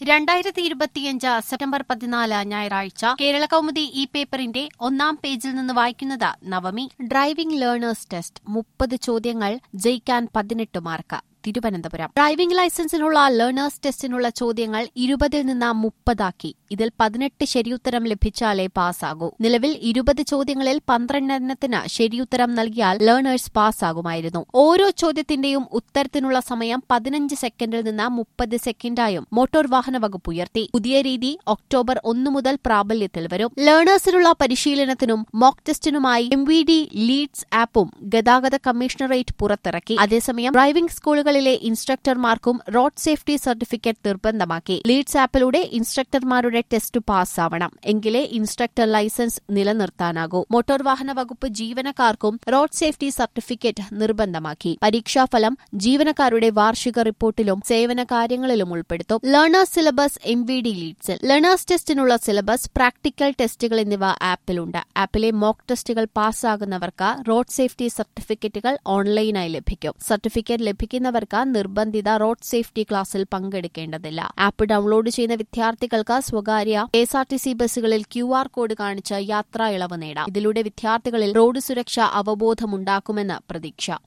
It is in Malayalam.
രണ്ടായിരത്തി ഇരുപത്തിയഞ്ച് സെപ്റ്റംബർ പതിനാല് ഞായറാഴ്ച കേരള കൗമുദി ഈ പേപ്പറിന്റെ ഒന്നാം പേജിൽ നിന്ന് വായിക്കുന്നത് നവമി ഡ്രൈവിംഗ് ലേണേഴ്സ് ടെസ്റ്റ് മുപ്പത് ചോദ്യങ്ങൾ ജയിക്കാൻ പതിനെട്ട് മാർക്ക് തിരുവനന്തപുരം ഡ്രൈവിംഗ് ലൈസൻസിനുള്ള ലേണേഴ്സ് ടെസ്റ്റിനുള്ള ചോദ്യങ്ങൾ ഇരുപതിൽ നിന്ന് മുപ്പതാക്കി ഇതിൽ പതിനെട്ട് ശരിയുത്തരം ലഭിച്ചാലേ പാസ്സാകൂ നിലവിൽ ഇരുപത് ചോദ്യങ്ങളിൽ പന്ത്രണ്ടെണ്ണത്തിന് ശരിയുത്തരം നൽകിയാൽ ലേണേഴ്സ് പാസ്സാകുമായിരുന്നു ഓരോ ചോദ്യത്തിന്റെയും ഉത്തരത്തിനുള്ള സമയം പതിനഞ്ച് സെക്കൻഡിൽ നിന്ന് മുപ്പത് സെക്കൻഡായും മോട്ടോർ വാഹന വകുപ്പ് ഉയർത്തി പുതിയ രീതി ഒക്ടോബർ ഒന്ന് മുതൽ പ്രാബല്യത്തിൽ വരും ലേണേഴ്സിനുള്ള പരിശീലനത്തിനും മോക്ക് ടെസ്റ്റിനുമായി എം വി ഡി ലീഡ്സ് ആപ്പും ഗതാഗത കമ്മീഷണറേറ്റ് പുറത്തിറക്കി അതേസമയം ഡ്രൈവിംഗ് സ്കൂളുകളിലെ ഇൻസ്ട്രക്ടർമാർക്കും റോഡ് സേഫ്റ്റി സർട്ടിഫിക്കറ്റ് നിർബന്ധമാക്കി ലീഡ്സ് ആപ്പിലൂടെ ഇൻസ്ട്രക്ടർമാരുടെ ടെസ്റ്റ് പാസ്സാവണം എങ്കിലേ ഇൻസ്ട്രക്ടർ ലൈസൻസ് നിലനിർത്താനാകൂ മോട്ടോർ വാഹന വകുപ്പ് ജീവനക്കാർക്കും റോഡ് സേഫ്റ്റി സർട്ടിഫിക്കറ്റ് നിർബന്ധമാക്കി പരീക്ഷാഫലം ജീവനക്കാരുടെ വാർഷിക റിപ്പോർട്ടിലും സേവന കാര്യങ്ങളിലും ഉൾപ്പെടുത്തും learners syllabus M V D ലീഡ്സിൽ ലേണേഴ്സ് ടെസ്റ്റിനുള്ള സിലബസ് പ്രാക്ടിക്കൽ ടെസ്റ്റുകൾ എന്നിവ ആപ്പിലുണ്ട് ആപ്പിലെ മോക്ക് ടെസ്റ്റുകൾ പാസ്സാകുന്നവർക്ക് റോഡ് സേഫ്റ്റി സർട്ടിഫിക്കറ്റുകൾ ഓൺലൈനായി ലഭിക്കും സർട്ടിഫിക്കറ്റ് ലഭിക്കുന്നവർക്ക് നിർബന്ധിത റോഡ് സേഫ്റ്റി ക്ലാസ്സിൽ പങ്കെടുക്കേണ്ടതില്ല ആപ്പ് ഡൌൺലോഡ് ചെയ്യുന്ന വിദ്യാർത്ഥികൾക്ക് സ്വകാര്യ എസ് ആർ ടി സി ബസ്സുകളിൽ ക്യു ആർ കോഡ് കാണിച്ച് യാത്രാ ഇളവ് നേടാം ഇതിലൂടെ വിദ്യാർത്ഥികളിൽ റോഡ് സുരക്ഷ അവബോധമുണ്ടാക്കുമെന്ന് പ്രതീക്ഷ